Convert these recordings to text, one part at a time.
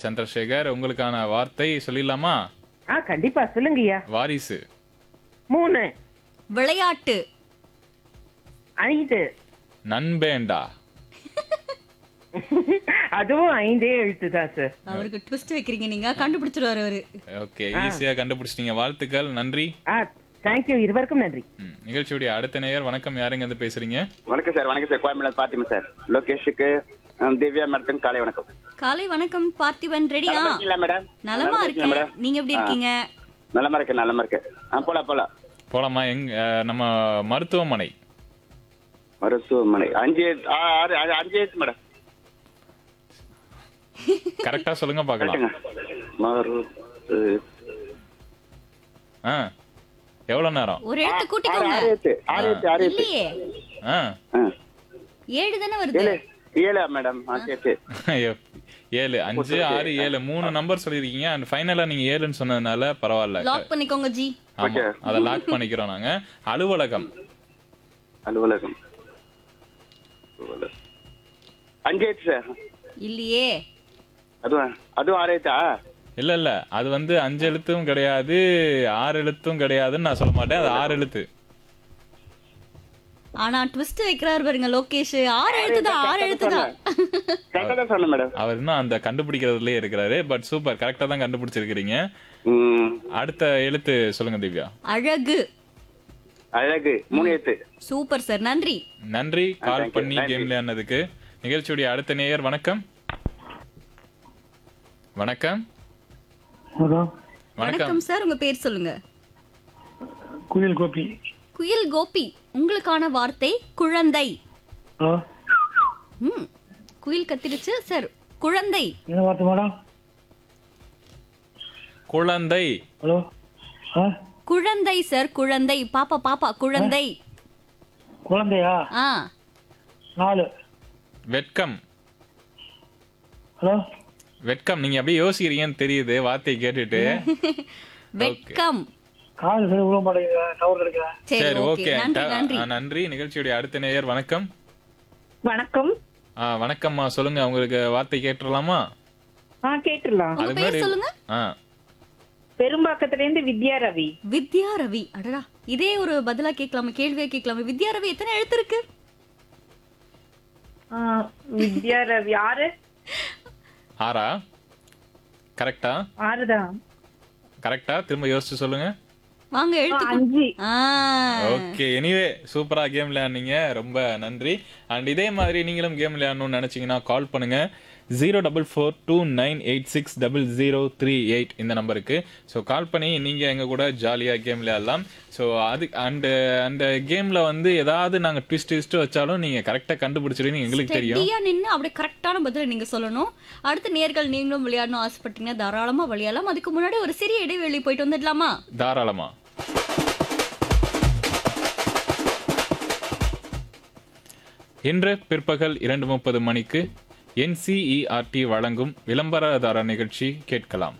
சந்திரசேகர் உங்களுக்கான வார்த்தை சொல்லிடலாமா ஆ கண்டிப்பா சொல்லுங்கய்யா வாரிசு மூணு விளையாட்டு ஐந்து நண்பேண்டா அதுவும் ஐந்தே எழுத்து தான் சார் அவருக்கு ட்விஸ்ட் வைக்கிறீங்க நீங்க கண்டுபிடிச்சிருவாரு அவரு ஓகே ஈஸியா கண்டுபிடிச்சிட்டீங்க வாழ்த்துக்கள் நன்றி ஆ தேங்க்யூ இருவருக்கும் நன்றி ம், நிகழ்ச்சியுடைய அடுத்த நேயர் வணக்கம் யாருங்க வந்து பேசுறீங்க வணக்கம் சார் வணக்கம் சார் கோயம்பேடு பாத்திமா சார் லோகேஷுக்கு அஹ், திவ்யா மேடத்துக்கு காலை வணக்கம் காலை வணக்கம் பார்த்திபன் ரெடியா நலமா இருக்கீங்களா மேடம் நலமா இருக்கேன் மேடம் நீங்க எப்படி இருக்கீங்க நலமா இருக்கேன் நலமா இருக்கேன் ஆ போலாம் போலாம் போலாமா எங் அஹ், நம்ம மருத்துவமனை மருத்துவமனை அஞ்சு ஆ, ஆறு ஆறு, அஞ்சு எழுத்து மேடம் கரெக்டா சொல்லுங்க பார்க்கலாம் கரெக்டுங்க மரு ஆ எவ்வளவு நேரம் ஒரு எழுத்து ஆறு கூட்டிக்கோங்க ஆறு எழுத்து ஆறு எழுத்து ஆறு எழுத்து இல்லையே ஆ ஆ. ஏழு தானே வருது ஏழு ஏழா மேடம் ஆ சரி சரி ஐயோ, ஏழு அஞ்சு ஆறு ஏழு மூணு நம்பர் சொல்லிருக்கீங்க அண்ட் ஃபைனலா நீங்க ஏழுன்னு சொன்னதுனால பரவாயில்ல லாக் பண்ணிக்கோங்க ஜி ஆமா Okay. அதை லாக் பண்ணிக்கிறோம் நாங்க அலுவலகம் அலுவலகம் அலுவலகம். அஞ்சு எழுத்து சார் இல்லையே அதுவும் அதுவும் ஆறு எழுத்தா இல்ல இல்ல அது வந்து அஞ்சு எழுத்தும் கிடையாது ஆறு எழுத்தும் கிடையாதுன்னு நான் சொல்ல மாட்டேன் அது ஆறு எழுத்து ஆனா ட்விஸ்ட் வைக்கிறாரு பாருங்க லோகேஷ் ஆறு எழுத்து தான் ஆறு எழுத்து தான் கரெக்டாக தான் சொன்னேன் மேடம் அவர் இன்னும் அந்த கண்டுபிடிக்கிறதுலயே இருக்கிறாரு பட் சூப்பர் கரெக்டா தான் கண்டுபிடிச்சிருக்கிறீங்க ம் அடுத்த எழுத்து சொல்லுங்க திவ்யா அழகு அழகு மூணு எழுத்து சூப்பர் சார் நன்றி நன்றி கால் thank you, பண்ணி thank you. கேம் விளையாடுனதுக்கு நிகழ்ச்சியுடைய அடுத்த நேயர் வணக்கம் வணக்கம் ஹலோ வணக்கம் வணக்கம் சார் உங்க பேர் சொல்லுங்க குயில் கோபி குயில் கோபி உங்களுக்கான வார்த்தை குழந்தை ஹலோ ம் குயில் கத்திடுச்சு சார் குழந்தை என்ன வார்த்தை மேடம் குழந்தை ஹலோ ஆ குழந்தை சார் குழந்தை பாப்பா பாப்பா குழந்தை குழந்தையா ஆ நாலு வெட்கம் ஹலோ வெட்கம் நீங்க அப்படியே யோசிக்கிறீங்கன்னு தெரியுது வார்த்தையை கேட்டுட்டு வெட்கம் காது சரி விட மாட்டேங்குது டவர் கிடைக்கல சரி சரி ஓகே ஓகே நன்றி நன்றி நன்றி நிகழ்ச்சியுடைய அடுத்த நேயர் வணக்கம் வணக்கம் ஆ வணக்கம்மா சொல்லுங்க உங்களுக்கு வார்த்தை கேட்டுடலாமா ஆ கேட்டுடலாம் உங்க அது பேர் மாதிரி- சொல்லுங்க ஆ பெரும்பாக்கத்துல இருந்து வித்யா ரவி வித்யா ரவி அடடா இதே ஒரு பதிலா கேட்கலாமே கேள்வியா கேட்கலாமே வித்யா ரவி எத்தனை எழுத்து இருக்கு ஆ, வித்யா ரவி ஆறு ஆறா கரெக்டா ஆறுதான் கரெக்டா திரும்ப யோசிச்சு சொல்லுங்க வாங்க எழுத்து அஞ்சு ஆ ஓகே எனிவே சூப்பரா கேம் விளையாடுனீங்க ரொம்ப நன்றி அண்ட் இதே மாதிரி நீங்களும் கேம் விளையாடணும்னு நினைச்சீங்கன்னா கால் பண்ணுங்க zero double four two nine eight six double zero three eight இந்த நம்பருக்கு ஸோ கால் பண்ணி நீங்கள் எங்கள் கூட ஜாலியாக கேம் விளையாடலாம் ஸோ அது அண்டு அந்த கேமில் வந்து ஏதாவது நாங்கள் ட்விஸ்ட் ட்விஸ்ட் வச்சாலும் நீங்கள் கரெக்டாக கண்டுபிடிச்சிருவீங்க எங்களுக்கு தெரியும் ஸ்டெடியா நின்னு அப்படியே கரெக்டான பதில நீங்க சொல்லணும் அடுத்த நேர்கள் நீங்களும் விளையாடணும் ஆசைப்பட்டீங்கன்னா தாராளமா விளையாடலாம் அதுக்கு முன்னாடி ஒரு சிறிய இடைவெளி போயிட்டு வந்துடலாமா தாராளமா இன்று பிற்பகல் இரண்டு முப்பது மணிக்கு என்சிஇஆர்டி வழங்கும் விளம்பரதார நிகழ்ச்சி கேட்கலாம்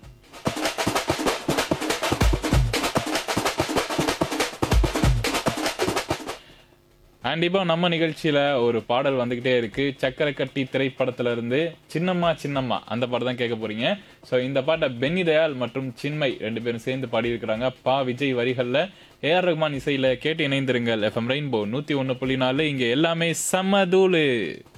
அண்ட் இப்போ நம்ம நிகழ்ச்சியில ஒரு பாடல் வந்துகிட்டே இருக்கு சக்கரை கட்டி திரைப்படத்துல இருந்து சின்னம்மா சின்னம்மா அந்த பாட்டு தான் கேட்க போறீங்க ஸோ இந்த பாட்டை பென்னி தயாள் மற்றும் சின்மை ரெண்டு பேரும் சேர்ந்து பாடியிருக்கிறாங்க பா விஜய் வரிகள்ல ஏஆர் ரஹ்மான் இசையில கேட்டு இணைந்திருங்கள் எஃப்எம் ரெயின்போ நூத்தி ஒன்னு புள்ளி நாலு இங்க எல்லாமே சமதூளு